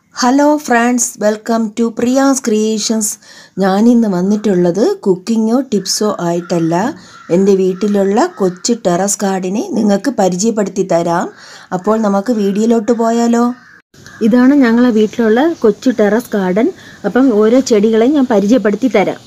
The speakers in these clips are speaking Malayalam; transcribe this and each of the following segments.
Hello friends welcome to Priya's creations ഞാനിന്ന് വന്നിട്ടുള്ളത് കുക്കിങ്ങോ ടിപ്സോ ആയിട്ടല്ല എൻ്റെ വീട്ടിലുള്ള കൊച്ചു ടെറസ് ഗാർഡിനെ നിങ്ങൾക്ക് പരിചയപ്പെടുത്തി തരാം അപ്പോൾ നമുക്ക് വീഡിയോയിലോട്ട് പോയാലോ ഇതാണ് ഞങ്ങളെ വീട്ടിലുള്ള കൊച്ചു ടെറസ് ഗാർഡൻ അപ്പം ഓരോ ചെടികളെയും ഞാൻ പരിചയപ്പെടുത്തി തരാം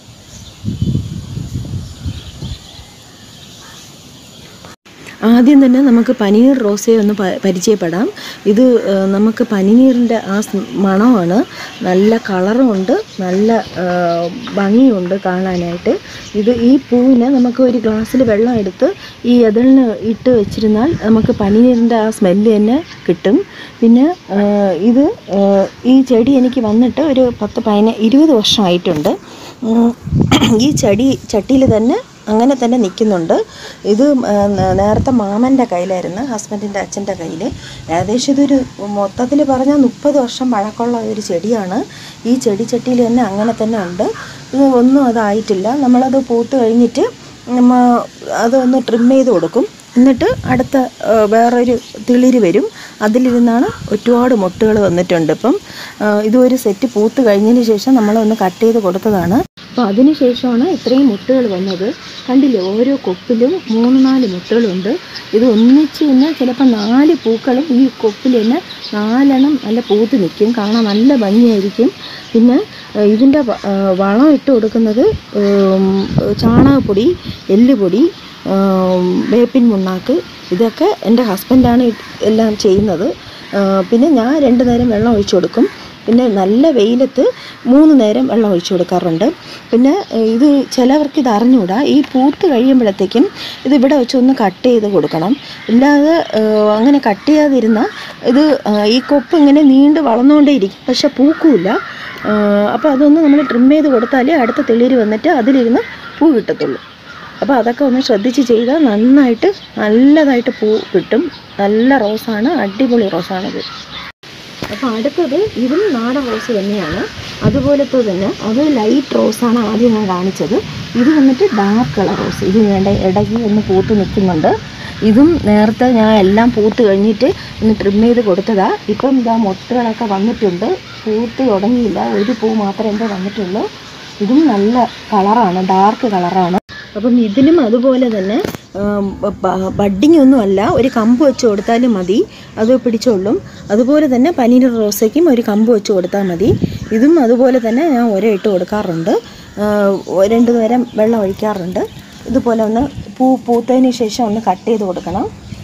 ആദ്യം തന്നെ നമുക്ക് പനീർ റോസയെ ഒന്ന് പ- പരിചയപ്പെടാം ഇത് ആ, നമുക്ക് പനിനീറിൻ്റെ ആ സ് മണമാണ് നല്ല കളറുമുണ്ട് നല്ല ആ, ഭംഗിയുണ്ട് കാണാനായിട്ട് ഇത് ഈ പൂവിന് നമുക്ക് ഒരു ഗ്ലാസ്സിൽ വെള്ളം എടുത്ത് ഈ എതിളിന് ഇട്ട് വെച്ചിരുന്നാൽ നമുക്ക് പനിനീറിൻ്റെ ആ സ്മെല്ല് തന്നെ കിട്ടും പിന്നെ ആ, ഇത് ആ, ഈ ചെടി എനിക്ക് വന്നിട്ട് ഒരു പത്ത് പതിന ഇരുപത് വർഷമായിട്ടുണ്ട് ഉം, ഈ ചെടി ചട്ടിയിൽ തന്നെ അങ്ങനെ തന്നെ നിൽക്കുന്നുണ്ട് ഇത് ആ, ന- നേരത്തെ മാമൻ്റെ കയ്യിലായിരുന്നു ഹസ്ബൻഡിൻ്റെ അച്ഛൻ്റെ കയ്യിൽ ഏകദേശം ഇതൊരു മൊത്തത്തിൽ പറഞ്ഞാൽ മുപ്പത് വർഷം പഴക്കമുള്ള ഒരു ചെടിയാണ് ഈ ചെടി ചട്ടിയിൽ തന്നെ അങ്ങനെ തന്നെ ഉണ്ട് ഇത് ഒന്നും അതായിട്ടില്ല നമ്മളത് പൂത്ത് കഴിഞ്ഞിട്ട് നമ്മ അതൊന്ന് ട്രിം ചെയ്ത് കൊടുക്കും എന്നിട്ട് അടുത്ത ആ, വേറൊരു തിളിര് വരും അതിലിരുന്നാണ് ഒരുപാട് മുട്ടുകൾ വന്നിട്ടുണ്ട് ഇപ്പം ആ, ഇത് ഒരു സെറ്റ് പൂത്ത് കഴിഞ്ഞതിന് ശേഷം നമ്മളൊന്ന് കട്ട് ചെയ്ത് കൊടുത്തതാണ് അപ്പോൾ അതിന് ശേഷമാണ് ഇത്രയും മുട്ടുകൾ വന്നത് കണ്ടില്ലേ ഓരോ കൊപ്പിലും മൂന്ന് നാല് മുട്ടുകളുണ്ട് ഇത് ഒന്നിച്ച് തന്നെ ചിലപ്പോൾ നാല് പൂക്കളും ഈ കൊപ്പിൽ തന്നെ നാലെണ്ണം നല്ല പൂത്ത് നിൽക്കും കാണാൻ നല്ല ഭംഗിയായിരിക്കും പിന്നെ ഏഹ്, ഇതിൻ്റെ വ- ഏഹ്, വളം ഇട്ട് കൊടുക്കുന്നത് ഏം, ചാണകപ്പൊടി എല്ലുപൊടി ഏം, വേപ്പിൻ മുണ്ണാക്ക് ഇതൊക്കെ എൻ്റെ ഹസ്ബൻഡാണ് ഇത് എല്ലാം ചെയ്യുന്നത് ഏഹ്, പിന്നെ ഞാൻ രണ്ട് നേരം വെള്ളം ഒഴിച്ചു കൊടുക്കും പിന്നെ നല്ല വെയിലത്ത് മൂന്ന് നേരം വെള്ളം ഒഴിച്ചു കൊടുക്കാറുണ്ട് പിന്നെ ഏഹ്, ഇത് ചിലവർക്ക് ഇത് അറിഞ്ഞുകൂടാ ഈ പൂത്ത് കഴിയുമ്പോഴത്തേക്കും ഇത് ഇവിടെ വെച്ച് ഒന്ന് കട്ട് ചെയ്ത് കൊടുക്കണം ഇല്ലാതെ ഏഹ്, അങ്ങനെ കട്ട് ചെയ്യാതിരുന്നാൽ ഇത് ഏഹ്, ഈ കൊപ്പ് ഇങ്ങനെ നീണ്ട് വളർന്നുകൊണ്ടേയിരിക്കും പക്ഷെ പൂക്കൂല അപ്പോൾ അതൊന്ന് നമ്മൾ ട്രിം ചെയ്ത് കൊടുത്താലേ അടുത്ത തെളിര് വന്നിട്ട് അതിലിരുന്ന് പൂ കിട്ടത്തുള്ളൂ അപ്പോൾ അതൊക്കെ ഒന്ന് ശ്രദ്ധിച്ച് ചെയ്താൽ നന്നായിട്ട് നല്ലതായിട്ട് പൂ കിട്ടും നല്ല റോസാണ് അടിപൊളി റോസാണിത് അപ്പോൾ അടുത്തത് ഇതും നാടൻ റോസ് തന്നെയാണ് അതുപോലത്തെ തന്നെ അത് ലൈറ്റ് റോസാണ് ആദ്യം ഞാൻ കാണിച്ചത് ഇത് വന്നിട്ട് ഡാർക്ക് കളർ റോസ് ഇത് വേണ്ട ഇടയ്ക്ക് ഒന്ന് പൂത്ത് നിൽക്കുന്നുണ്ട് ഇതും നേരത്തെ ഞാൻ എല്ലാം പൂത്ത് കഴിഞ്ഞിട്ട് ഒന്ന് ട്രിം ചെയ്ത് കൊടുത്തതാ ഇപ്പം ഇതാ മൊട്ടുകളൊക്കെ വന്നിട്ടുണ്ട് പൂത്ത് തുടങ്ങിയില്ല ഒരു പൂ മാത്രമേ എൻ്റെ വന്നിട്ടുള്ളൂ ഇതും നല്ല കളറാണ് ഡാർക്ക് കളറാണ് അപ്പം ഇതിനും അതുപോലെ തന്നെ ബഡ്ഡിങ് ഒന്നും അല്ല ഒരു കമ്പ് വെച്ച് കൊടുത്താലും മതി അത് പിടിച്ചോളും അതുപോലെ തന്നെ പനീർ റോസയ്ക്കും ഒരു കമ്പ് വെച്ച് കൊടുത്താൽ മതി ഇതും അതുപോലെ തന്നെ ഞാൻ ഒര ഇട്ട് കൊടുക്കാറുണ്ട് ആ, രണ്ട് നേരം വെള്ളം ഒഴിക്കാറുണ്ട് ഇതുപോലെ ഒന്ന് പൂ പൂത്തതിന് ശേഷം ഒന്ന് കട്ട് ചെയ്ത് കൊടുക്കണം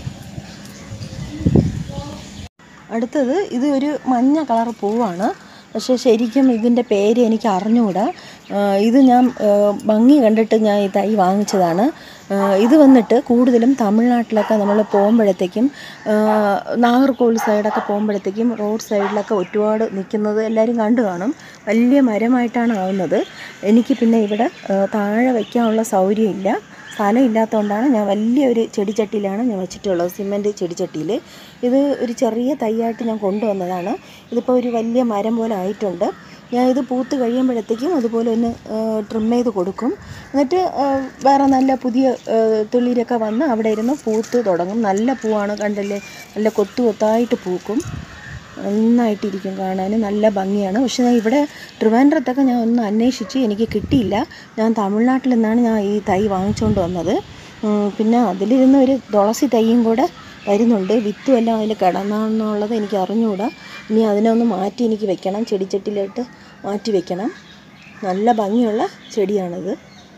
അടുത്തത് ഇത് ഒരു മഞ്ഞ കളർ പൂവാണ് പക്ഷേ ശരിക്കും ഇതിൻ്റെ പേര് എനിക്ക് അറിഞ്ഞുകൂടാ ആ, ഇത് ഞാൻ ആ, ഭംഗി കണ്ടിട്ട് ഞാൻ ഈ തൈ വാങ്ങിച്ചതാണ് ആ, ഇത് വന്നിട്ട് കൂടുതലും തമിഴ്നാട്ടിലൊക്കെ നമ്മൾ പോകുമ്പോഴത്തേക്കും ആ, നാഗർകോവിൽ സൈഡൊക്കെ പോകുമ്പോഴത്തേക്കും റോഡ് സൈഡിലൊക്കെ ഒരുപാട് നിൽക്കുന്നത് എല്ലാവരും കണ്ടു കാണും വലിയ മരമായിട്ടാണ് ആവുന്നത് എനിക്ക് പിന്നെ ഇവിടെ ആ, താഴെ വയ്ക്കാനുള്ള സൗകര്യമില്ല സ്ഥലം ഇല്ലാത്തതുകൊണ്ടാണ് ഞാൻ വലിയൊരു ചെടിച്ചട്ടിയിലാണ് ഞാൻ വെച്ചിട്ടുള്ളത് സിമെൻറ്റ് ചെടിച്ചട്ടിയിൽ ഇത് ഒരു ചെറിയ തൈയായിട്ട് ഞാൻ കൊണ്ടുവന്നതാണ് ഇതിപ്പോൾ ഒരു വലിയ മരം പോലെ ആയിട്ടുണ്ട് ഞാൻ ഇത് പൂത്ത് കഴിയുമ്പോഴത്തേക്കും അതുപോലെ ഒന്ന് ട്രിം ചെയ്ത് കൊടുക്കും എന്നിട്ട് ആ, വേറെ നല്ല പുതിയ ആ, തുള്ളിരൊക്കെ വന്ന് അവിടെ ഇരുന്ന് പൂത്ത് തുടങ്ങും നല്ല പൂവാണ് കണ്ടല്ലേ നല്ല കൊത്തു കൊത്തായിട്ട് പൂക്കും നന്നായിട്ടിരിക്കും കാണാൻ നല്ല ഭംഗിയാണ് പക്ഷേ ഞാൻ ഇവിടെ ട്രിവാൻഡ്രത്തൊക്കെ ഞാൻ ഒന്ന് അന്വേഷിച്ച് എനിക്ക് കിട്ടിയില്ല ഞാൻ തമിഴ്നാട്ടിൽ നിന്നാണ് ഞാൻ ഈ തൈ വാങ്ങിച്ചുകൊണ്ട് വന്നത് ഉം, പിന്നെ അതിലിരുന്ന് ഒരു തുളസി തൈയും കൂടെ വരുന്നുണ്ട് വിത്തും എല്ലാം അതിൽ കിടന്നാണെന്നുള്ളത് എനിക്ക് അറിഞ്ഞുകൂടാ ഇനി അതിനെ ഒന്ന് മാറ്റി എനിക്ക് വെക്കണം ചെടിച്ചട്ടിയിലിട്ട് മാറ്റി വെക്കണം നല്ല ഭംഗിയുള്ള ചെടിയാണിത്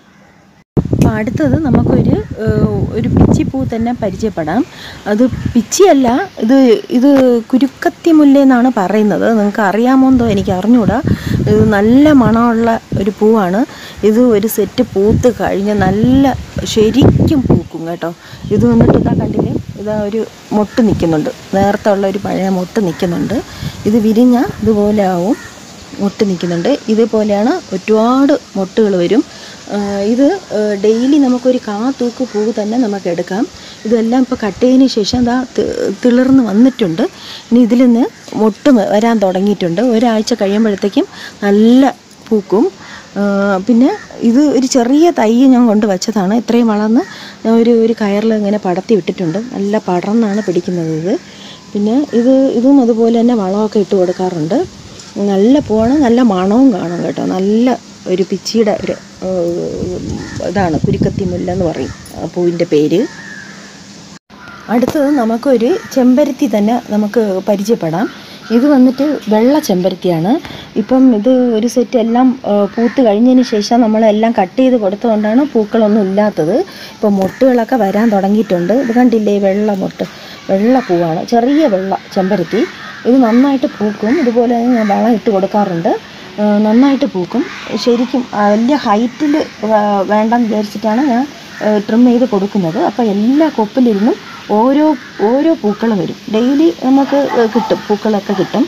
അപ്പോൾ അടുത്തത് നമുക്കൊരു ഏഹ്, ഒരു പിച്ചിപ്പൂ തന്നെ പരിചയപ്പെടാം അത് പിച്ചിയല്ല ഇത് ഇത് കുരുക്കത്തി മുല്ല എന്നാണ് പറയുന്നത് നിങ്ങൾക്ക് അറിയാമോ എന്തോ എനിക്ക് അറിഞ്ഞുകൂടാ ഇത് നല്ല മണമുള്ള ഒരു പൂവാണ് ഇത് ഒരു സെറ്റ് പൂത്ത് കഴിഞ്ഞ് നല്ല ശരിക്കും പൂക്കും കേട്ടോ ഇത് വന്നിട്ട് ഇതാ കണ്ടില്ലേ ഇതാ ഒരു മൊട്ട് നിൽക്കുന്നുണ്ട് നേരത്തെ ഉള്ള ഒരു പഴയ മൊട്ട് നിൽക്കുന്നുണ്ട് ഇത് വിരിഞ്ഞ ഇതുപോലെ ആവും മൊട്ട് നിൽക്കുന്നുണ്ട് ഇതുപോലെയാണ് ഒരുപാട് മൊട്ടുകൾ വരും ആ, ഇത് ഡെയിലി നമുക്കൊരു കാ തൂക്ക് പൂവ് തന്നെ നമുക്ക് എടുക്കാം ഇതെല്ലാം ഇപ്പോൾ കട്ട് ചെയ്തതിന് ശേഷം ഇതാ തി- തിളിർന്ന് വന്നിട്ടുണ്ട് ഇനി ഇതിൽ നിന്ന് മൊട്ട് വ- വരാൻ തുടങ്ങിയിട്ടുണ്ട് ഒരാഴ്ച കഴിയുമ്പോഴത്തേക്കും നല്ല പൂക്കും ആ, പിന്നെ ഇത് ഒരു ചെറിയ തൈ ഞാൻ കൊണ്ട് വെച്ചതാണ് ഇത്രയും വളർന്ന് ഞാൻ ഒരു ഒരു കയറിൽ ഇങ്ങനെ പടർത്തി വിട്ടിട്ടുണ്ട് നല്ല പടർന്നാണ് പിടിക്കുന്നത് ഇത് പിന്നെ ഇത് ഇതും അതുപോലെ തന്നെ വളമൊക്കെ ഇട്ട് കൊടുക്കാറുണ്ട് നല്ല പൂവാണ് നല്ല മണവും കാണും കേട്ടോ നല്ല ഒരു പിച്ചിയുടെ ഒരു ഏഹ്, ഇതാണ് കുരുക്കത്തി മുല്ല എന്ന് പറയും ആ പൂവിൻ്റെ പേര് അടുത്തത് നമുക്കൊരു ചെമ്പരത്തി തന്നെ നമുക്ക് പരിചയപ്പെടാം ഇത് വന്നിട്ട് വെള്ള ചെമ്പരത്തിയാണ് ഇപ്പം ഇത് ഒരു സെറ്റ് എല്ലാം ആ, പൂത്ത് കഴിഞ്ഞതിന് ശേഷം നമ്മളെല്ലാം കട്ട് ചെയ്ത് കൊടുത്തുകൊണ്ടാണ് പൂക്കളൊന്നും ഇല്ലാത്തത് ഇപ്പം മൊട്ടുകളൊക്കെ വരാൻ തുടങ്ങിയിട്ടുണ്ട് ഇത് കണ്ടില്ലേ വെള്ള മൊട്ട് വെള്ള പൂവാണ് ചെറിയ വെള്ള ചെമ്പരത്തി ഇത് നന്നായിട്ട് പൂക്കും ഇതുപോലെ തന്നെ ഞാൻ വളം ഇട്ട് കൊടുക്കാറുണ്ട് ആ, നന്നായിട്ട് പൂക്കും ശരിക്കും ആ, വലിയ ഹൈറ്റിൽ വേണ്ടെന്ന് വിചാരിച്ചിട്ടാണ് ഞാൻ ട്രിം ചെയ്ത് കൊടുക്കുന്നത് അപ്പോൾ എല്ലാ കൊപ്പിലിരുന്നും ഓരോ ഓരോ പൂക്കൾ വരും ഡെയിലി നമുക്ക് ഏഹ്, കിട്ടും പൂക്കളൊക്കെ കിട്ടും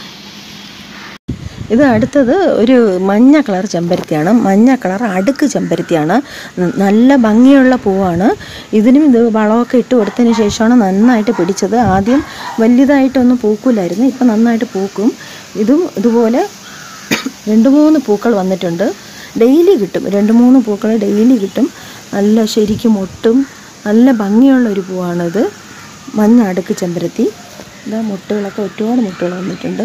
ഇത് അടുത്തത് ഒരു മഞ്ഞ കളർ ചെമ്പരത്തിയാണ് മഞ്ഞ കളർ അടുക്ക് ചെമ്പരത്തിയാണ് ന- നല്ല ഭംഗിയുള്ള പൂവാണ് ഇതിനും ഇത് വളമൊക്കെ ഇട്ട് കൊടുത്തതിന് ശേഷമാണ് നന്നായിട്ട് പിടിച്ചത് ആദ്യം വലുതായിട്ടൊന്നും പൂക്കൂലായിരുന്നു ഇപ്പം നന്നായിട്ട് പൂക്കും ഇതും ഇതുപോലെ രണ്ട് മൂന്ന് പൂക്കൾ വന്നിട്ടുണ്ട് ഡെയിലി കിട്ടും രണ്ട് മൂന്ന് പൂക്കൾ ഡെയിലി കിട്ടും നല്ല ശരിക്കും ഒട്ടും നല്ല ഭംഗിയുള്ള ഒരു പൂവാണിത് മഞ്ഞ അടുക്ക് ചെമ്പരത്തി ഇതാ മുട്ടുകളൊക്കെ ഒരുപാട് മുട്ടുകൾ വന്നിട്ടുണ്ട്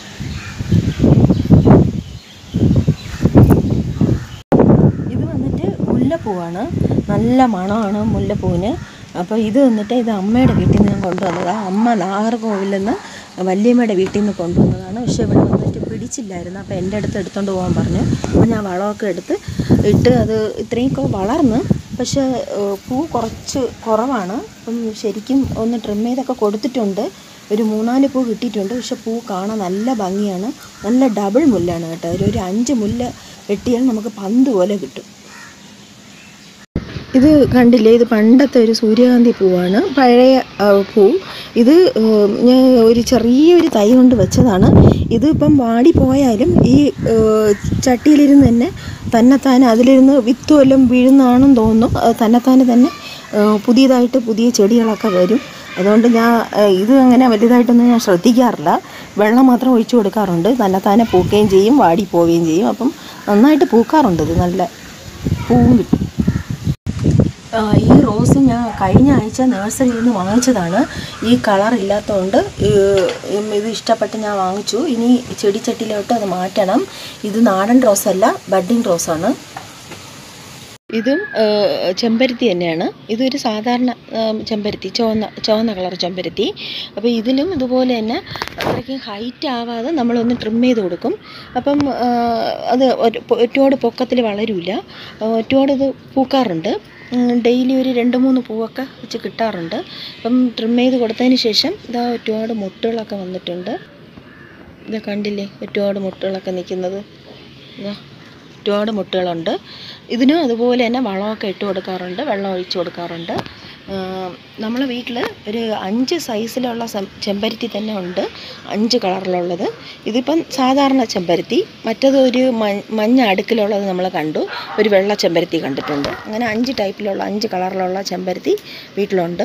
ഇത് വന്നിട്ട് മുല്ലപ്പൂവാണ് നല്ല മണമാണ് മുല്ലപ്പൂവിന് അപ്പോൾ ഇത് വന്നിട്ട് ഇത് അമ്മയുടെ വീട്ടിൽ നിന്ന് ഞാൻ കൊണ്ടുവന്നതാണ് അമ്മ നാഗർകോവിലിൽ നിന്ന് വല്യമ്മയുടെ വീട്ടിൽ നിന്ന് കൊണ്ടുവന്നതാണ് പക്ഷേ ഇവിടെ വന്നിട്ട് പിടിച്ചില്ലായിരുന്നു അപ്പോൾ എൻ്റെ അടുത്ത് എടുത്തുകൊണ്ട് പോകാൻ പറഞ്ഞു അപ്പോൾ ഞാൻ വളമൊക്കെ എടുത്ത് ഇട്ട് അത് ഇത്രയൊക്കെ വളർന്ന് പക്ഷേ ഏഹ്, പൂ കുറച്ച് കുറവാണ് അപ്പം ശരിക്കും ഒന്ന് ട്രിം ചെയ്തൊക്കെ കൊടുത്തിട്ടുണ്ട് ഒരു മൂന്നാല് പൂ കിട്ടിയിട്ടുണ്ട് പക്ഷെ പൂ കാണാൻ നല്ല ഭംഗിയാണ് നല്ല ഡബിൾ മുല്ലാണ് കേട്ടോ ഒരു ഒരു അഞ്ച് മുല്ല വെട്ടിയാൽ നമുക്ക് പന്ത് പോലെ കിട്ടും ഇത് കണ്ടില്ലേ ഇത് പണ്ടത്തെ ഒരു സൂര്യകാന്തി പൂവാണ് പഴയ ആ, പൂ ഇത് ഉം, ഞാൻ ഒരു ചെറിയൊരു തൈ കൊണ്ട് വെച്ചതാണ് ഇത് ഇപ്പം വാടിപ്പോയാലും ഈ ഏഹ്, ചട്ടിയിലിരുന്ന് തന്നെ തന്നെത്താനെ അതിലിരുന്ന് വിത്ത് വല്ലതും വീഴുന്നതാണെന്ന് തോന്നുന്നു അത് തന്നെത്താനെ തന്നെ ഏഹ്, പുതിയതായിട്ട് പുതിയ ചെടികളൊക്കെ വരും അതുകൊണ്ട് ഞാൻ ഏഹ്, ഇത് അങ്ങനെ വലുതായിട്ടൊന്നും ഞാൻ ശ്രദ്ധിക്കാറില്ല വെള്ളം മാത്രം ഒഴിച്ചു കൊടുക്കാറുണ്ട് തന്നെത്താനെ പൂക്കുകയും ചെയ്യും വാടി പോവുകയും ചെയ്യും അപ്പം നന്നായിട്ട് പൂക്കാറുണ്ട് ഇത് നല്ല പൂവും കിട്ടും ആ, ഈ റോസ് ഞാൻ കഴിഞ്ഞ ആഴ്ച നഴ്സറിയിൽ നിന്ന് വാങ്ങിച്ചതാണ് ഈ കളർ ഇല്ലാത്തതുകൊണ്ട് ഇത് ഇഷ്ടപ്പെട്ട് ഞാൻ വാങ്ങിച്ചു ഇനി ചെടിച്ചട്ടിയിലോട്ട് അത് മാറ്റണം ഇത് നാടൻ റോസല്ല ബഡ്ഡിങ് റോസാണ് ഇതും ഏഹ്, ചെമ്പരത്തി തന്നെയാണ് ഇതൊരു സാധാരണ ഏഹ്, ചെമ്പരത്തി ചുവന്ന ചുവന്ന കളർ ചെമ്പരത്തി അപ്പോൾ ഇതിലും ഇതുപോലെ തന്നെ അത്രയ്ക്കും ഹൈറ്റ് ആവാതെ നമ്മളൊന്ന് ട്രിം ചെയ്ത് കൊടുക്കും അപ്പം ഏഹ്, അത് ഒരു- ഒരുപാട് പൊക്കത്തിൽ വളരില്ല ഒരുപാട് ഇത് പൂക്കാറുണ്ട് ഡെയിലി ഒരു രണ്ട് മൂന്ന് പൂവൊക്കെ വെച്ച് കിട്ടാറുണ്ട് അപ്പം ട്രിം ചെയ്ത് കൊടുത്തതിന് ശേഷം ഇതാ ഒരുപാട് മുട്ടുകളൊക്കെ വന്നിട്ടുണ്ട് ഇത് കണ്ടില്ലേ ഒരുപാട് മുട്ടുകളൊക്കെ നിൽക്കുന്നത് ഇതാ ഒരുപാട് മുട്ടുകളുണ്ട് ഇതിനും അതുപോലെ തന്നെ വളമൊക്കെ ഇട്ട് കൊടുക്കാറുണ്ട് വെള്ളം ഒഴിച്ച് കൊടുക്കാറുണ്ട് നമ്മളെ വീട്ടിൽ ഒരു അഞ്ച് സൈസിലുള്ള സം- ചെമ്പരത്തി തന്നെ ഉണ്ട് അഞ്ച് കളറിലുള്ളത് ഇതിപ്പം സാധാരണ ചെമ്പരത്തി മറ്റത് ഒരു മ- മഞ്ഞ അടുക്കിലുള്ളത് നമ്മൾ കണ്ടു ഒരു വെള്ള ചെമ്പരത്തി കണ്ടിട്ടുണ്ട് അങ്ങനെ അഞ്ച് ടൈപ്പിലുള്ള അഞ്ച് കളറിലുള്ള ചെമ്പരത്തി വീട്ടിലുണ്ട്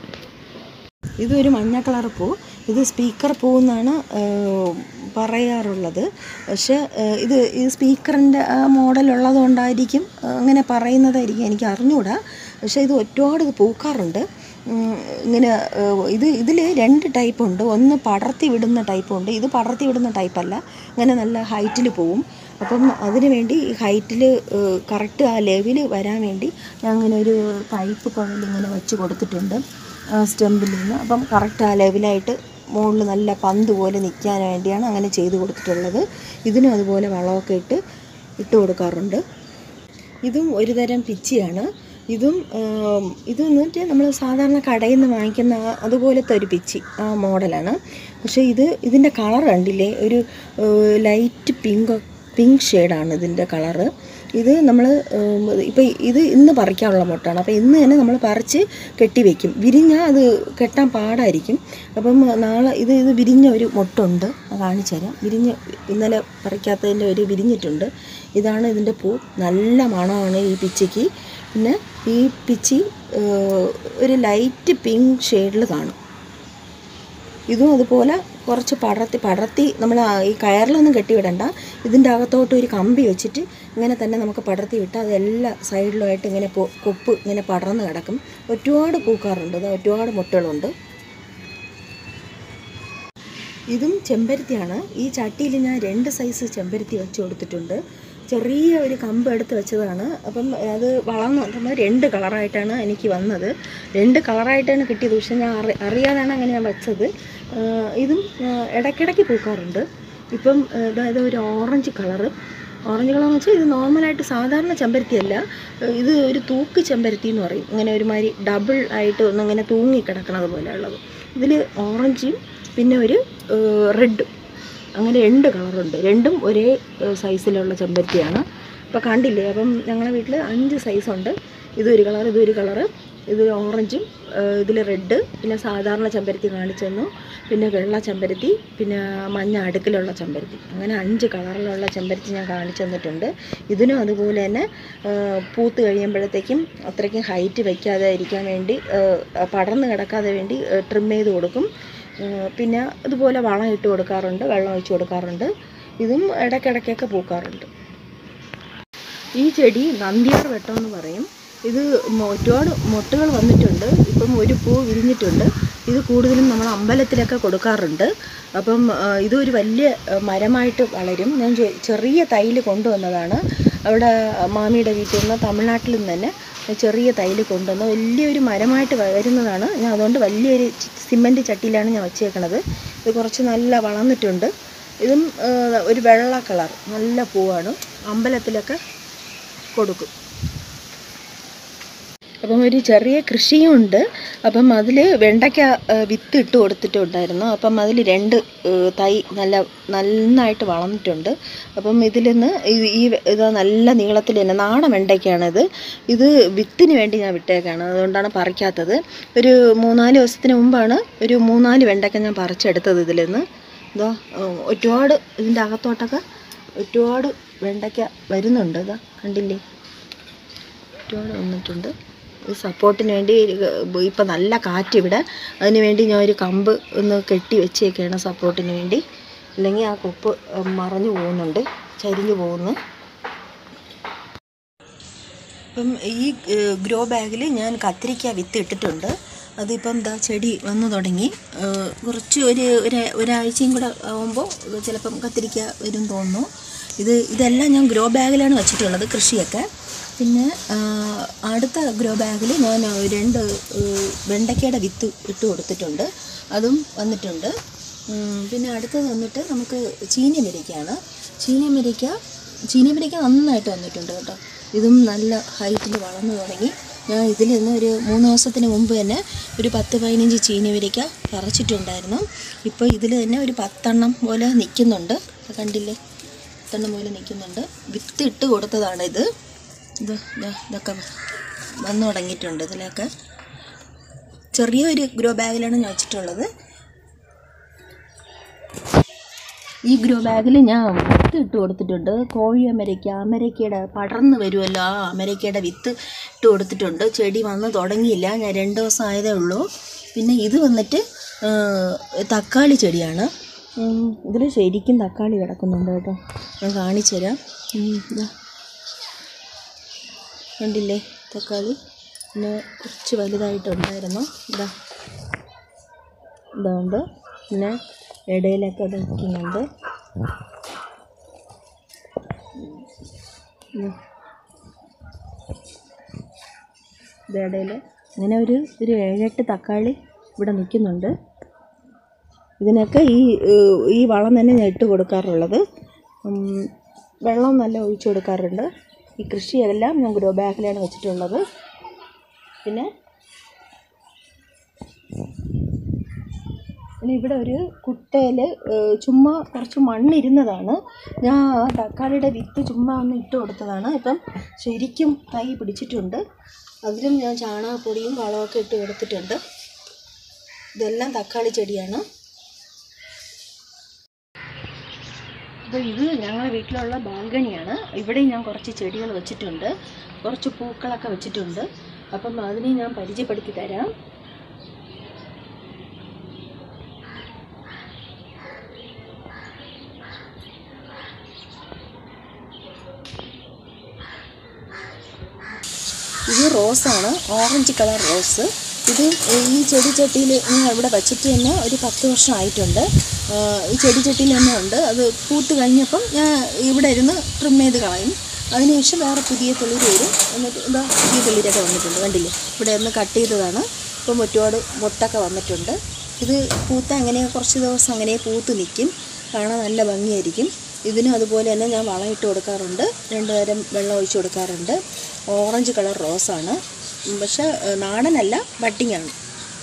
ഇതൊരു മഞ്ഞ കളർ പൂ ഇത് സ്പീക്കർ പൂ എന്നാണ് ഏഹ്, പറയാറുള്ളത് പക്ഷെ ഏഹ്, ഇത് ഈ സ്പീക്കറിൻ്റെ ആ മോഡൽ ഉള്ളത് കൊണ്ടായിരിക്കും ഏഹ്, അങ്ങനെ പറയുന്നതായിരിക്കും എനിക്ക് അറിഞ്ഞുകൂടാ പക്ഷേ ഇത് ഒരുപാട് ഇത് പൂക്കാറുണ്ട് ഉം, ഇങ്ങനെ ഏഹ്, ഇത് ഇതിൽ രണ്ട് ടൈപ്പ് ഉണ്ട് ഒന്ന് പടർത്തി വിടുന്ന ടൈപ്പും ഉണ്ട് ഇത് പടർത്തി വിടുന്ന ടൈപ്പല്ല ഇങ്ങനെ നല്ല ഹൈറ്റിൽ പോവും അപ്പം അതിന് വേണ്ടി ഈ ഹൈറ്റിൽ കറക്റ്റ് ആ ലെവൽ വരാൻ വേണ്ടി ഞാൻ അങ്ങനെ ഒരു പൈപ്പ് കുഴൽ ഇങ്ങനെ വെച്ച് കൊടുത്തിട്ടുണ്ട് സ്റ്റെമ്പിൽ നിന്ന് അപ്പം കറക്റ്റ് ആ ലെവലായിട്ട് മുകളിൽ നല്ല പന്ത് പോലെ നിൽക്കാൻ വേണ്ടിയാണ് അങ്ങനെ ചെയ്ത് കൊടുത്തിട്ടുള്ളത് ഇതിനും അതുപോലെ വളമൊക്കെ ഇട്ട് ഇട്ട് കൊടുക്കാറുണ്ട് ഇതും ഒരു തരം പിച്ചിയാണ് ഇതും ആം, ഇത് എന്നിട്ട് നമ്മൾ സാധാരണ കടയിൽ നിന്ന് വാങ്ങിക്കുന്ന ആ അതുപോലത്തെ ഒരു പിച്ചി ആ മോഡലാണ് പക്ഷേ ഇത് ഇതിൻ്റെ കളർ കണ്ടില്ലേ ഒരു ലൈറ്റ് പിങ്ക് പിങ്ക് ഷെയ്ഡാണ് ഇതിൻ്റെ കളറ് ഇത് നമ്മൾ ഇപ്പോൾ ഇത് ഇന്ന് പറിക്കാനുള്ള മുട്ടാണ് അപ്പോൾ ഇന്ന് തന്നെ നമ്മൾ പറിച്ച് കെട്ടി വെക്കും വിരിഞ്ഞാൽ അത് കെട്ടാൻ പാടായിരിക്കും അപ്പം നാളെ ഇത് ഇത് വിരിഞ്ഞ ഒരു മുട്ടുണ്ട് അത് കാണിച്ചു തരാം വിരിഞ്ഞ് ഇന്നലെ പറിക്കാത്തതിൻ്റെ ഒരു വിരിഞ്ഞിട്ടുണ്ട് ഇതാണ് ഇതിൻ്റെ പൂ നല്ല മണമാണ് ഈ പിച്ചിക്ക് പിന്നെ ഈ പിച്ചി ഏഹ്, ഒരു ലൈറ്റ് പിങ്ക് ഷെയ്ഡിൽ കാണും ഇതും അതുപോലെ കുറച്ച് പടർത്തി പടർത്തി നമ്മൾ ഈ കയറിലൊന്നും കെട്ടിവിടണ്ട ഇതിൻ്റെ അകത്തോട്ട് ഒരു കമ്പി വെച്ചിട്ട് ഇങ്ങനെ തന്നെ നമുക്ക് പടർത്തി വിട്ടാൽ അത് എല്ലാ സൈഡിലുമായിട്ട് ഇങ്ങനെ പൊ- കൊപ്പ് ഇങ്ങനെ പടർന്ന് കിടക്കും ഒരുപാട് പൂക്കാറുണ്ട് ഇത് ഒരുപാട് മുട്ടകളുണ്ട് ഇതും ചെമ്പരത്തിയാണ് ഈ ചട്ടിയിൽ ഞാൻ രണ്ട് സൈസ് ചെമ്പരത്തി വെച്ച് കൊടുത്തിട്ടുണ്ട് ചെറിയ ഒരു കമ്പ് എടുത്ത് വെച്ചതാണ് അപ്പം അത് വളർന്നു വന്നപ്പോൾ രണ്ട് കളറായിട്ടാണ് എനിക്ക് വന്നത് രണ്ട് കളറായിട്ടാണ് കിട്ടിയത് പക്ഷെ ഞാൻ അറി അറിയാതാണ് അങ്ങനെ ഞാൻ വെച്ചത് ആ, ഇതും ആ, ഇടയ്ക്കിടയ്ക്ക് പൂക്കാറുണ്ട് ഇപ്പം ആ, അതായത് ഒരു ഓറഞ്ച് കളറ് ഓറഞ്ച് കളർ എന്ന് വെച്ചാൽ ഇത് നോർമലായിട്ട് സാധാരണ ചെമ്പരത്തിയല്ല ഏഹ് ഇത് ഒരു തൂക്ക് ചെമ്പരത്തി എന്ന് പറയും ഇങ്ങനെ ഒരുമാതിരി ഡബിൾ ആയിട്ട് ഒന്നിങ്ങനെ തൂങ്ങി കിടക്കണത് പോലെയുള്ളത് ഇതിൽ ഓറഞ്ചും പിന്നെ ഒരു റെഡും അങ്ങനെ രണ്ട് കളറുണ്ട് രണ്ടും ഒരേ ഏഹ് സൈസിലുള്ള ചെമ്പരത്തിയാണ് അപ്പോൾ കണ്ടില്ലേ അപ്പം ഞങ്ങളുടെ വീട്ടിൽ അഞ്ച് സൈസുണ്ട് ഇതൊരു കളർ ഇതൊരു കളറ് ഇത് ഓറഞ്ചും ഇതിൽ റെഡ് പിന്നെ സാധാരണ ചെമ്പരത്തി കാണിച്ചു തന്നു പിന്നെ വെള്ള ചെമ്പരത്തി പിന്നെ മഞ്ഞ അടുക്കിലുള്ള ചെമ്പരത്തി അങ്ങനെ അഞ്ച് കളറിലുള്ള ചെമ്പരത്തി ഞാൻ കാണിച്ചു തന്നിട്ടുണ്ട് ഇതിനും അതുപോലെ തന്നെ ആ, പൂത്ത് കഴിയുമ്പോഴത്തേക്കും അത്രയ്ക്കും ഹൈറ്റ് വയ്ക്കാതെ ഇരിക്കാൻ വേണ്ടി ആ, പടർന്ന് കിടക്കാതെ വേണ്ടി ട്രിം ചെയ്ത് കൊടുക്കും ആ, പിന്നെ ഇതുപോലെ വളം ഇട്ട് കൊടുക്കാറുണ്ട് വെള്ളം ഒഴിച്ച് കൊടുക്കാറുണ്ട് ഇതും ഇടയ്ക്കിടയ്ക്കൊക്കെ പൂക്കാറുണ്ട് ഈ ചെടി നന്ദിയാർ വെട്ടം എന്ന് പറയും ഇത് മൊ- ഒരുപാട് മൊട്ടുകൾ വന്നിട്ടുണ്ട് ഇപ്പം ഒരു പൂ വിരിഞ്ഞിട്ടുണ്ട് ഇത് കൂടുതലും നമ്മൾ അമ്പലത്തിലൊക്കെ കൊടുക്കാറുണ്ട് അപ്പം ആ, ഇതൊരു വലിയ ആ, മരമായിട്ട് വളരും ഞാൻ ചെ- ചെറിയ തൈൽ കൊണ്ടുവന്നതാണ് അവിടെ മാമിയുടെ വീട്ടിൽ നിന്ന് തമിഴ്നാട്ടിൽ നിന്ന് തന്നെ ചെറിയ തൈൽ കൊണ്ടുവന്ന് വലിയൊരു മരമായിട്ട് വരുന്നതാണ് ഞാൻ അതുകൊണ്ട് വലിയൊരു സിമൻറ്റ് ചട്ടിയിലാണ് ഞാൻ വച്ചേക്കണത് ഇത് കുറച്ച് നല്ല വളർന്നിട്ടുണ്ട് ഇതും ആ, ഒരു വെള്ള കളർ നല്ല പൂവാണ് അമ്പലത്തിലൊക്കെ കൊടുക്കും അപ്പം ഒരു ചെറിയ കൃഷിയും ഉണ്ട് അപ്പം അതിൽ വെണ്ടയ്ക്ക ആ, വിത്ത് ഇട്ട് കൊടുത്തിട്ടുണ്ടായിരുന്നു അപ്പം അതിൽ രണ്ട് ആ, തൈ നല്ല നന്നായിട്ട് വളർന്നിട്ടുണ്ട് അപ്പം ഇതിൽ നിന്ന് ഈ- ഈ ഇത് നല്ല നീളത്തിൽ തന്നെ നാടൻ വെണ്ടയ്ക്കാണിത് ഇത് വിത്തിന് വേണ്ടി ഞാൻ വിട്ടേക്കാണ് അതുകൊണ്ടാണ് പറിക്കാത്തത് ഒരു മൂന്നാല് ദിവസത്തിന് മുമ്പാണ് ഒരു മൂന്നാല് വെണ്ടയ്ക്ക ഞാൻ പറിച്ചെടുത്തത് ഇതിൽ നിന്ന് ഇതാ ആ, ഒരുപാട് ഇതിൻ്റെ അകത്തോട്ടൊക്കെ ഒരുപാട് വെണ്ടയ്ക്ക വരുന്നുണ്ട് ഇതാ കണ്ടില്ലേ ഒരുപാട് വന്നിട്ടുണ്ട് ഈ സപ്പോർട്ടിന് വേണ്ടി ഇപ്പം നല്ല കാറ്റ് ഇവിടെ അതിന് വേണ്ടി ഞാൻ ഒരു കമ്പ് ഒന്ന് കെട്ടി വെച്ചേക്കാണ് സപ്പോർട്ടിന് വേണ്ടി അല്ലെങ്കിൽ ആ കൊപ്പ് ഉം, മറഞ്ഞു പോകുന്നുണ്ട് ചരിഞ്ഞു പോകുന്നു ഇപ്പം ഈ ഗ്രോ ബാഗിൽ ഞാൻ കത്തിരിക്ക വിത്ത് ഇട്ടിട്ടുണ്ട് അതിപ്പം ദാ ചെടി വന്നു തുടങ്ങി ഏഹ് കുറച്ച് ഒരു ഒരു- ഒരാഴ്ചയും കൂടെ ആകുമ്പോൾ ചിലപ്പം കത്തിരിക്ക വരും തോന്നുന്നു ഇത് ഇതെല്ലാം ഞാൻ ഗ്രോ ബാഗിലാണ് വെച്ചിട്ടുള്ളത് കൃഷിയൊക്കെ പിന്നെ ആ, അടുത്ത ഗ്രോ ബാഗിൽ ഞാൻ രണ്ട് ഏഹ് വെണ്ടയ്ക്കയുടെ വിത്ത് ഇട്ട് കൊടുത്തിട്ടുണ്ട് അതും വന്നിട്ടുണ്ട് ഉം, പിന്നെ അടുത്തത് വന്നിട്ട് നമുക്ക് ചീനിമരിക്കയാണ് ചീനിമരിക്ക ചീനിമരിക്ക നന്നായിട്ട് വന്നിട്ടുണ്ട് കേട്ടോ ഇതും നല്ല ഹൈറ്റിൽ വളർന്നു തുടങ്ങി ഞാൻ ഇതിൽ നിന്ന് ഒരു മൂന്ന് ദിവസത്തിന് മുമ്പ് തന്നെ ഒരു പത്ത് പതിനഞ്ച് ചീനിവരിക്ക പറിച്ചിട്ടുണ്ടായിരുന്നു ഇപ്പോൾ ഇതിൽ തന്നെ ഒരു പത്തെണ്ണം പോലെ നിൽക്കുന്നുണ്ട് ഇത് കണ്ടില്ലേ പത്തെണ്ണം പോലെ നിൽക്കുന്നുണ്ട് വിത്ത് ഇട്ട് കൊടുത്തതാണ് ഇത് ഇത് ദാ ഇതൊക്കെ വന്നു തുടങ്ങിയിട്ടുണ്ട് ഇതിലൊക്കെ ചെറിയൊരു ഗ്രോ ബാഗിലാണ് ഞാൻ വെച്ചിട്ടുള്ളത് ഈ ഗ്രോ ബാഗിൽ ഞാൻ വിത്ത് ഇട്ട് കൊടുത്തിട്ടുണ്ട് കോഴി അമരയ്ക്ക അമരയ്ക്കയുടെ പടർന്ന് വരുമല്ലോ ആ അമരയ്ക്കയുടെ വിത്ത് ഇട്ട് കൊടുത്തിട്ടുണ്ട് ചെടി വന്ന് തുടങ്ങിയില്ല ഞാൻ രണ്ട് ദിവസം ആയതേ ഉള്ളൂ പിന്നെ ഇത് വന്നിട്ട് ആ, തക്കാളി ചെടിയാണ് ഇതിൽ ശരിക്കും തക്കാളി കിടക്കുന്നുണ്ട് കേട്ടോ ഞാൻ കാണിച്ചു തരാം ഉം, ദാ. കണ്ടില്ലേ തക്കാളി പിന്നെ കുറച്ച് വലുതായിട്ടുണ്ടായിരുന്നു ഇതാ ഇതുണ്ട് പിന്നെ ഇടയിലൊക്കെ അത് നിൽക്കുന്നുണ്ട് ഉം. ഇത് ഇടയിൽ ഇങ്ങനെ ഒരു ഒരു ഏഴെട്ട് തക്കാളി ഇവിടെ നിൽക്കുന്നുണ്ട് ഇതിനൊക്കെ ഈ ഏഹ്, ഈ വളം തന്നെ ഞാൻ ഇട്ട് കൊടുക്കാറുള്ളത് ഉം, വെള്ളം നല്ല ഒഴിച്ചു കൊടുക്കാറുണ്ട് ഈ കൃഷിയെല്ലാം ഞാൻ ഗ്രോ ബാഗിലാണ് വെച്ചിട്ടുള്ളത് പിന്നെ പിന്നെ ഇവിടെ ഒരു കുട്ടയിൽ ചുമ്മാ കുറച്ച് മണ്ണിരുന്നതാണ് ഞാൻ ആ തക്കാളിയുടെ വിത്ത് ചുമ്മാ ഒന്ന് ഇട്ട് കൊടുത്തതാണ് ഇപ്പം ശരിക്കും തൈ പിടിച്ചിട്ടുണ്ട് അതിലും ഞാൻ ചാണകപ്പൊടിയും വളമൊക്കെ ഇട്ട് കൊടുത്തിട്ടുണ്ട് ഇതെല്ലാം തക്കാളി ചെടിയാണ് അപ്പോൾ ഇത് ഞങ്ങളുടെ വീട്ടിലുള്ള ബാൽക്കണിയാണ് ഇവിടെ ഞാൻ കുറച്ച് ചെടികൾ വെച്ചിട്ടുണ്ട് കുറച്ച് പൂക്കളൊക്കെ വെച്ചിട്ടുണ്ട് അപ്പം അതിനെ ഞാൻ പരിചയപ്പെടുത്തി തരാം ഇത് റോസാണ് ഓറഞ്ച് കളർ റോസ് ഇത് ഈ ചെടി ചട്ടിയിൽ ഞാൻ ഇവിടെ വച്ചിട്ട് തന്നെ ഒരു പത്ത് വർഷം ആയിട്ടുണ്ട് ആ, ഈ ചെടി ചട്ടിയിൽ തന്നെ ഉണ്ട് അത് പൂത്ത് കഴിഞ്ഞപ്പം ഞാൻ ഇവിടെ ഇരുന്ന് ട്രിം ചെയ്ത് കളയും അതിനുശേഷം വേറെ പുതിയ തെളിര് വരും എന്നിട്ട് എന്താ പുതിയ തെളിരൊക്കെ വന്നിട്ടുണ്ട് കണ്ടില്ലേ ഇവിടെ ഒന്ന് കട്ട് ചെയ്തതാണ് ഇപ്പം ഒരുപാട് മൊട്ടൊക്കെ വന്നിട്ടുണ്ട് ഇത് പൂത്ത അങ്ങനെ കുറച്ച് ദിവസം അങ്ങനെ പൂത്ത് നിൽക്കും കാണാൻ നല്ല ഭംഗിയായിരിക്കും ഇതിനും അതുപോലെ തന്നെ ഞാൻ വളം ഇട്ട് കൊടുക്കാറുണ്ട് രണ്ട് നേരം വെള്ളം ഒഴിച്ച് കൊടുക്കാറുണ്ട് ഓറഞ്ച് കളർ റോസാണ് ഉം, പക്ഷേ ഏഹ്, നാടനല്ല ബട്ടിങ് ആണ്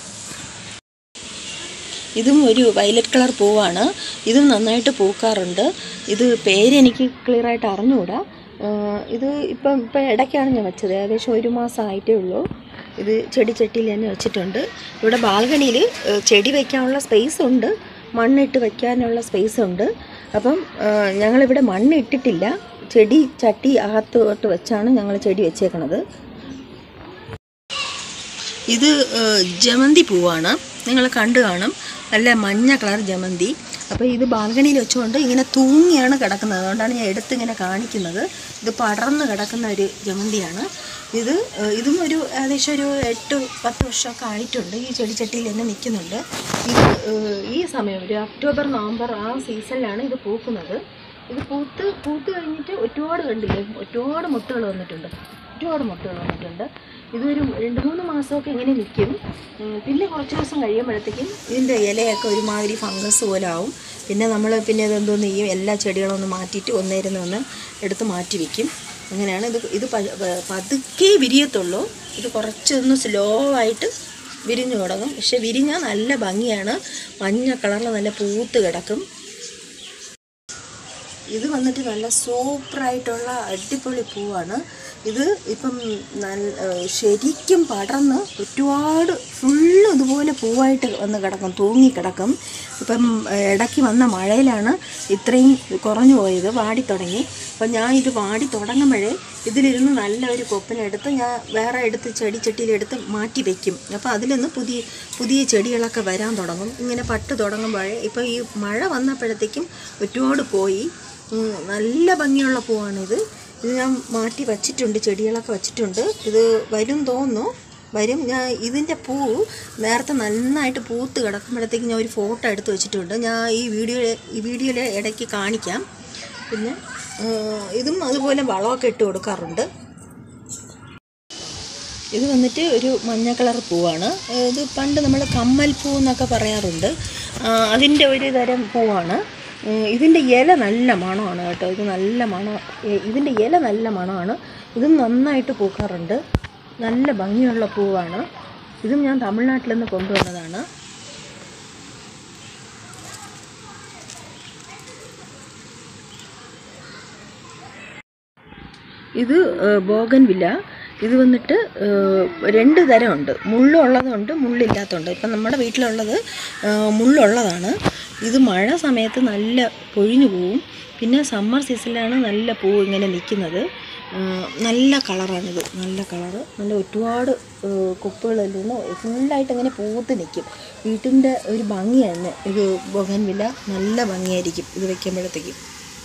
ഇതും ഒരു വയലറ്റ് കളർ പൂവാണ് ഇതും നന്നായിട്ട് പൂക്കാറുണ്ട് ഇത് പേര് എനിക്ക് ക്ലിയറായിട്ട് അറിഞ്ഞുകൂടാ ആഹ് ഇത് ഇപ്പം ഇപ്പം ഇടയ്ക്കാണ് ഞാൻ വെച്ചത് ഏകദേശം ഒരു മാസം ആയിട്ടേ ഉള്ളൂ ഇത് ചെടി ചട്ടിയിൽ തന്നെ വെച്ചിട്ടുണ്ട് ഇവിടെ ബാൽക്കണിയിൽ ചെടി വയ്ക്കാനുള്ള സ്പേസ് ഉണ്ട് മണ്ണിട്ട് വയ്ക്കാനുള്ള സ്പേസ് ഉണ്ട് അപ്പം ആഹ് ഞങ്ങളിവിടെ മണ്ണ് ഇട്ടിട്ടില്ല ചെടി ചട്ടി അകത്തോട്ട് വെച്ചാണ് ഞങ്ങൾ ചെടി വെച്ചേക്കണത് ഇത് ഏഹ്, ജമന്തി പൂവാണ് നിങ്ങൾ കണ്ടു കാണും നല്ല മഞ്ഞ കളർ ജമന്തി അപ്പോൾ ഇത് ബാൽക്കണിയിൽ വെച്ചുകൊണ്ട് ഇങ്ങനെ തൂങ്ങിയാണ് കിടക്കുന്നത് അതുകൊണ്ടാണ് ഞാൻ എടുത്ത് ഇങ്ങനെ കാണിക്കുന്നത് ഇത് പടർന്ന് കിടക്കുന്ന ഒരു ജമന്തിയാണ് ഇത് ഏഹ്, ഇതും ഒരു ഏകദേശം ഒരു എട്ട് പത്ത് വർഷമൊക്കെ ആയിട്ടുണ്ട് ഈ ചെടിച്ചട്ടിയിൽ തന്നെ നിൽക്കുന്നുണ്ട് ഇത് ഏഹ്, ഈ സമയം ഒരു ഒക്ടോബർ നവംബർ ആ സീസണിലാണ് ഇത് പൂക്കുന്നത് ഇത് പൂത്ത് പൂത്ത് കഴിഞ്ഞിട്ട് ഒരുപാട് കണ്ടില്ലേ ഒരുപാട് മുട്ടുകൾ വന്നിട്ടുണ്ട് ഒരുപാട് മുട്ടുകൾ വന്നിട്ടുണ്ട് ഇതൊരു രണ്ട് മൂന്ന് മാസമൊക്കെ ഇങ്ങനെ നിൽക്കും ഉം, പിന്നെ കുറച്ച് ദിവസം കഴിയുമ്പോഴത്തേക്കും ഇതിൻ്റെ ഇലയൊക്കെ ഒരുമാതിരി ഫംഗസ് പോലെ ആവും പിന്നെ നമ്മൾ പിന്നെ ഇതെന്തോന്ന് ചെയ്യും എല്ലാ ചെടികളും ഒന്ന് മാറ്റിയിട്ട് ഒന്നേരുന്ന് ഒന്ന് എടുത്ത് മാറ്റി വയ്ക്കും അങ്ങനെയാണ് ഇത് ഇത് പ- പ- പതുക്കെ വിരിയത്തുള്ളൂ ഇത് കുറച്ചൊന്ന് സ്ലോ ആയിട്ട് വിരിഞ്ഞു തുടങ്ങും പക്ഷെ വിരിഞ്ഞാൽ നല്ല ഭംഗിയാണ് മഞ്ഞ കളറിൽ നല്ല പൂത്ത് കിടക്കും ഇത് വന്നിട്ട് നല്ല സൂപ്പറായിട്ടുള്ള അടിപൊളി പൂവാണ് ഇത് ഇപ്പം നല്ല ഏഹ് ശരിക്കും പടർന്ന് ഒരുപാട് ഫുള്ള് ഇതുപോലെ പൂവായിട്ട് വന്ന് കിടക്കും തൂങ്ങി കിടക്കും ഇപ്പം ഏഹ് ഇടയ്ക്ക് വന്ന മഴയിലാണ് ഇത്രയും കുറഞ്ഞു പോയത് വാടി തുടങ്ങി അപ്പം ഞാൻ ഇത് വാടി തുടങ്ങുമ്പോഴേ ഇതിലിരുന്ന് നല്ല ഒരു കൊപ്പിനെടുത്ത് ഞാൻ വേറെ എടുത്ത് ചെടിച്ചട്ടിയിലെടുത്ത് മാറ്റി വെക്കും അപ്പോൾ അതിൽ നിന്ന് പുതിയ പുതിയ ചെടികളൊക്കെ വരാൻ തുടങ്ങും ഇങ്ങനെ പട്ട് തുടങ്ങുമ്പോഴേ ഇപ്പോൾ ഈ മഴ വന്നപ്പോഴത്തേക്കും ഒരുപാട് പോയി ഉം, നല്ല ഭംഗിയുള്ള പൂവാണിത് ഇത് ഞാൻ മാറ്റി വച്ചിട്ടുണ്ട് ചെടികളൊക്കെ വച്ചിട്ടുണ്ട് ഇത് വരും തോന്നുന്നു വരും ഞാൻ ഇതിൻ്റെ പൂ നേരത്തെ നന്നായിട്ട് പൂത്ത് കിടക്കുമ്പോഴത്തേക്ക് ഞാൻ ഒരു ഫോട്ടോ എടുത്ത് വെച്ചിട്ടുണ്ട് ഞാൻ ഈ വീഡിയോ ഈ വീഡിയോയിൽ ഇടയ്ക്ക് കാണിക്കാം പിന്നെ ഏഹ്, ഇതും അതുപോലെ വളമൊക്കെ ഇട്ട് കൊടുക്കാറുണ്ട് ഇത് വന്നിട്ട് ഒരു മഞ്ഞ കളർ പൂവാണ് ഇത് പണ്ട് നമ്മൾ കമ്മൽ പൂ എന്നൊക്കെ പറയാറുണ്ട് ആ, അതിൻ്റെ ഒരു തരം പൂവാണ് ഉം, ഇതിൻ്റെ ഇല നല്ല മണമാണ് കേട്ടോ ഇത് നല്ല മണം ഇ- ഇതിൻ്റെ ഇല നല്ല മണമാണ് ഇതും നന്നായിട്ട് പൂക്കാറുണ്ട് നല്ല ഭംഗിയുള്ള പൂവാണ് ഇതും ഞാൻ തമിഴ്നാട്ടിൽ നിന്ന് കൊണ്ടുവന്നതാണ് ഇത് ബോഗൻ വില്ല ഇത് വന്നിട്ട് ഏഹ്, രണ്ട് തരമുണ്ട് മുള്ളുള്ളതുണ്ട് മുള്ളില്ലാത്തതുണ്ട് ഇപ്പം നമ്മുടെ വീട്ടിലുള്ളത് ഏഹ്, മുള്ളുള്ളതാണ് ഇത് മഴ സമയത്ത് നല്ല പൊഴിഞ്ഞു പോവും പിന്നെ സമ്മർ സീസണിലാണ് നല്ല പൂ ഇങ്ങനെ നിൽക്കുന്നത് ഏഹ്, നല്ല കളറാണിത് നല്ല കളറ് നല്ല ഒരുപാട് ഏഹ്, കൊപ്പുകളിൽ നിന്ന് ഫുള്ളായിട്ട് ഇങ്ങനെ പൂത്ത് നിൽക്കും വീട്ടിൻ്റെ ഒരു ഭംഗി തന്നെ ഇത് ബോഗൻ വില്ല നല്ല ഭംഗിയായിരിക്കും ഇത് വെക്കുമ്പോഴത്തേക്കും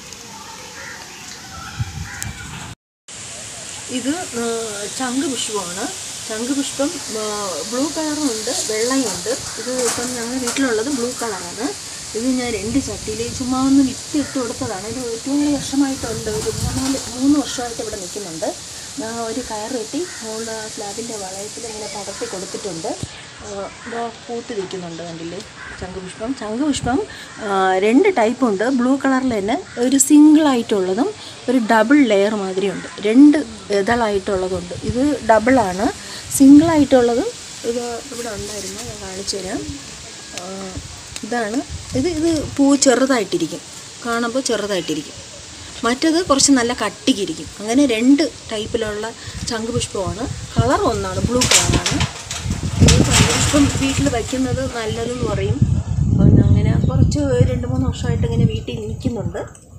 ഇത് ആ, ചങ്ക് പുഷ്പമാണ് ചങ്ക് പുഷ്പം ബ്ലൂ കളറും ഉണ്ട് വെള്ളയും ഉണ്ട് ഇത് ഇപ്പം ഞങ്ങളുടെ വീട്ടിലുള്ളത് ബ്ലൂ കളറാണ് ഇത് ഞാൻ രണ്ട് ചട്ടിയിൽ ചുമ്മാ ഒന്ന് വിത്ത് ഇട്ട് കൊടുത്തതാണ് ഇത് ഏറ്റവും വലിയ വർഷമായിട്ടുണ്ട് ഒരു മൂന്നാല് മൂന്ന് വർഷമായിട്ട് ഇവിടെ നിൽക്കുന്നുണ്ട് ഞാൻ ഒരു കയർ കെട്ടി മുകളിൽ സ്ലാബിൻ്റെ വളയത്തിൽ ഇങ്ങനെ പടർത്തി കൊടുത്തിട്ടുണ്ട് ആ, ഇതാ പൂത്ത് നിൽക്കുന്നുണ്ട് കണ്ടില്ലേ ശംഖുപുഷ്പം ശംഖുപുഷ്പം ആ, രണ്ട് ടൈപ്പ് ഉണ്ട് ബ്ലൂ കളറിൽ തന്നെ ഒരു സിംഗിൾ ആയിട്ടുള്ളതും ഒരു ഡബിൾ ലെയർ മാതിരിയുണ്ട് രണ്ട് ഇതളായിട്ടുള്ളതുണ്ട് ഇത് ഡബിളാണ് സിംഗിൾ ആയിട്ടുള്ളതും ഇത് ഇവിടെ ഉണ്ടായിരുന്നു ഞാൻ കാണിച്ചു തരാം ആ, ഇതാണ് ഇത് ഇത് പൂ ചെറുതായിട്ടിരിക്കും കാണുമ്പോൾ ചെറുതായിട്ടിരിക്കും മറ്റത് കുറച്ച് നല്ല കട്ടിക്കിരിക്കും അങ്ങനെ രണ്ട് ടൈപ്പിലുള്ള ശംഖുപുഷ്പമാണ് കളർ ഒന്നാണ് ബ്ലൂ കളറാണ് ഈ ശംഖുപുഷ്പം വീട്ടിൽ വയ്ക്കുന്നത് നല്ലതെന്ന് പറയും അപ്പം അങ്ങനെ കുറച്ച് രണ്ട് മൂന്ന് വർഷമായിട്ട് ഇങ്ങനെ വീട്ടിൽ നിൽക്കുന്നുണ്ട്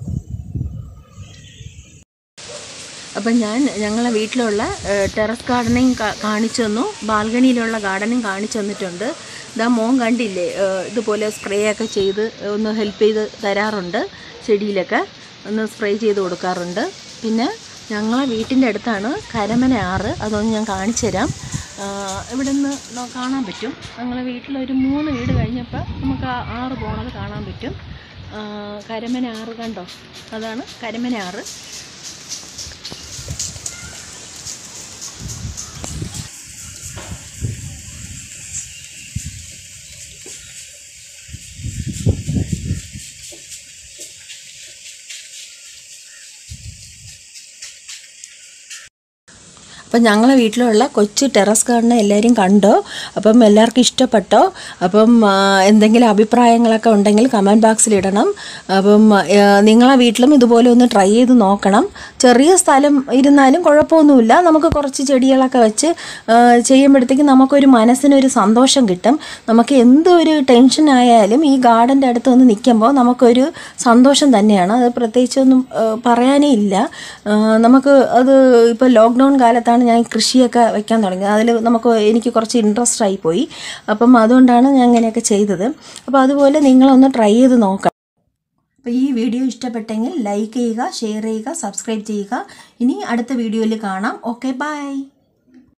അപ്പം ഞാൻ ഞങ്ങളെ വീട്ടിലുള്ള ടെറസ് ഗാർഡനിങ് കാണിച്ചു തന്നു ബാൽക്കണിയിലുള്ള ഗാർഡനിങ് കാണിച്ചു തന്നിട്ടുണ്ട് ഇതാ മോൻ കണ്ടില്ലേ ഏഹ് ഇതുപോലെ സ്പ്രേ ഒക്കെ ചെയ്ത് ഒന്ന് ഹെൽപ്പ് ചെയ്ത് തരാറുണ്ട് ചെടിയിലൊക്കെ ഒന്ന് സ്പ്രേ ചെയ്ത് കൊടുക്കാറുണ്ട് പിന്നെ ഞങ്ങളെ വീട്ടിൻ്റെ അടുത്താണ് കരമന ആറ് അതൊന്ന് ഞാൻ കാണിച്ചു തരാം ഇവിടെ നിന്ന് കാണാൻ പറ്റും ഞങ്ങളെ വീട്ടിലൊരു മൂന്ന് വീട് കഴിഞ്ഞപ്പോൾ നമുക്ക് ആ ആറ് പോണത് കാണാൻ പറ്റും ആ, കരമന ആറ് കണ്ടോ അതാണ് കരമന ആറ് അപ്പം ഞങ്ങളെ വീട്ടിലുള്ള കൊച്ചു ടെറസ് ഗാർഡനെ എല്ലാവരും കണ്ടോ അപ്പം എല്ലാവർക്കും ഇഷ്ടപ്പെട്ടോ അപ്പം ആ, എന്തെങ്കിലും അഭിപ്രായങ്ങളൊക്കെ ഉണ്ടെങ്കിൽ കമൻറ്റ് ബോക്സിൽ ഇടണം അപ്പം ആ, നിങ്ങളെ വീട്ടിലും ഇതുപോലെ ഒന്ന് ട്രൈ ചെയ്ത് നോക്കണം ചെറിയ സ്ഥലം ഇരുന്നാലും കുഴപ്പമൊന്നുമില്ല നമുക്ക് കുറച്ച് ചെടികളൊക്കെ വെച്ച് ആ, ചെയ്യുമ്പോഴത്തേക്കും നമുക്കൊരു മനസ്സിനൊരു സന്തോഷം കിട്ടും നമുക്ക് എന്ത് ഒരു ടെൻഷൻ ആയാലും ഈ ഗാർഡൻ്റെ അടുത്ത് വന്ന് നിൽക്കുമ്പോൾ നമുക്കൊരു സന്തോഷം തന്നെയാണ് അത് പ്രത്യേകിച്ചൊന്നും ആ, പറയാനേ ഇല്ല ആ, നമുക്ക് അത് ഇപ്പോൾ ലോക്ക്ഡൗൺ കാലത്താണ് ഞാൻ കൃഷിയൊക്കെ വെക്കാൻ തുടങ്ങിയത് അതിൽ നമുക്ക് എനിക്ക് കുറച്ച് ഇൻട്രസ്റ്റ് ആയി പോയി അപ്പം അതുകൊണ്ടാണ് ഞാൻ ഇങ്ങനെയൊക്കെ ചെയ്തത് അപ്പോൾ അതുപോലെ നിങ്ങളൊന്ന് ട്രൈ ചെയ്ത് നോക്കാം അപ്പോൾ ഈ വീഡിയോ ഇഷ്ടപ്പെട്ടെങ്കിൽ ലൈക്ക് ചെയ്യുക ഷെയർ ചെയ്യുക സബ്സ്ക്രൈബ് ചെയ്യുക ഇനി അടുത്ത വീഡിയോയിൽ കാണാം ഓക്കെ ബൈ